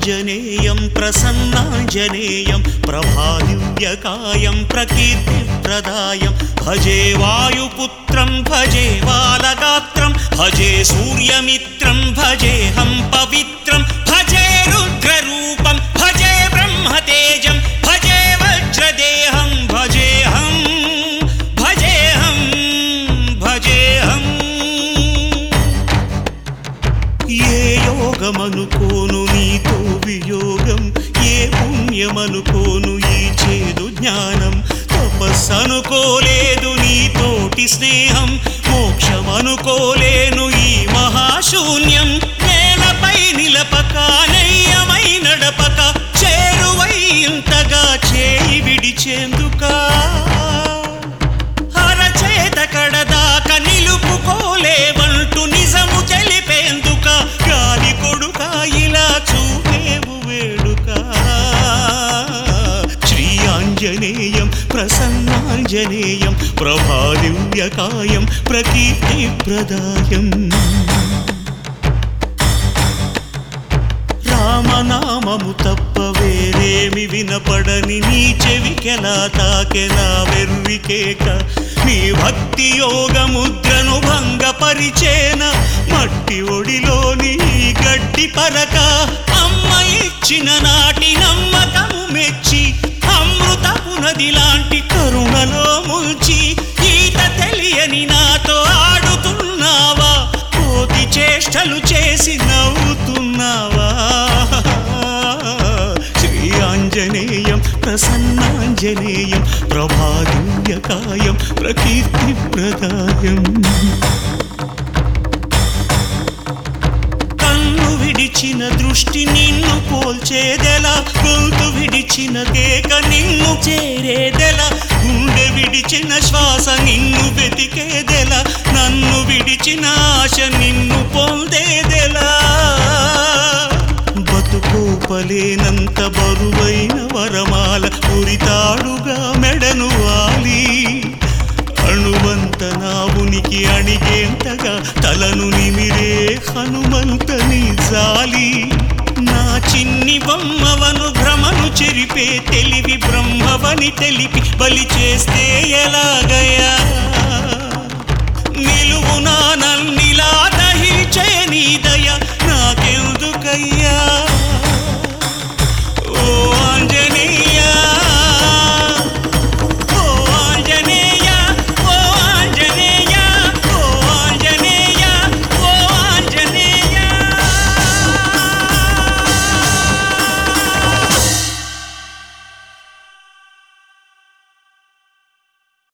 శ్రీయాంజనేయం ప్రసన్నాంజనేయం ప్రభాదివ్యకాయం ప్రకీర్తిప్రదాయం భజే వాయుపుత్రం భజే బాలగాత్రం భజే సూర్యమిత్రం భజేహం పవిత్రం భజే రుద్రరూపం భజే బ్రహ్మతేజం భజే వజ్రదేహం భజేహం భజేహం భజేహం ఏ యోగమనుకోను నీతో వియోగం ఏ పుణ్యమనుకోను ఈ చేదు జ్ఞానం తపస్సనుకోలేదు నీతోటి స్నేహం మోక్షమనుకోలేను ఈ మహాశూన్యం నేలపై నిలపక నెయ్యమై నడపక చేరువై ఇంతగా చేయి విడిచేందుకా అరచేత కడదాక నిలుపుకోలేవంటూ నిజము తెలిపేందుక గాలి కొడుక ఇలా చూపేవు వేడుక శ్రీ ఆంజనేయం ప్రసన్నాంజనేయం ప్రభాదివ్యకాయం ప్రకీర్తి ప్రదాయం రామనామము తప్ప వేరేమి వినపడని నీ చెవికెలా తాకెలా వెర్రికేక నీ భక్తి యోగ ముద్రను భంగపరిచేన మట్టి ఒడిలోని ఈ గడ్డి పరక అమ్మ ఇచ్చిన నాటి నమ్మకము మెచ్చి అమృతపు నది లాంటి కరుణలో ముంచి ఈత తెలియని నాతో ఆడుతున్నావా కోతి చేష్టలు చేసి నవ్వుతున్నావా శ్రీ ఆంజనేయం ప్రసన్నాంజనేయం ప్రభాదివ్యకాయం ప్రకీర్తి ప్రదాయం కన్ను విడిచిన దృష్టి నిన్ను పోల్చేదెలా గొంతు విడిచిన కేక నిన్ను చేరేదెలా గుండె విడిచిన శ్వాస నిన్ను వెతికేదెలా నన్ను విడిచిన ఆశ నిన్ను పొందేదెలా బతుకోపలేనంత బరువైన వరమాల ఉరితాడుగా మెడను వాలి అణువంత నా ఉనికి అణిగేంతగా తలను నిమిరే హనుమంతని జాలి నా చిన్ని బొమ్మవను భ్రమను చెరిపే తెలివి బ్రహ్మవని తెలిపి బలి చేస్తే ఎలాగయ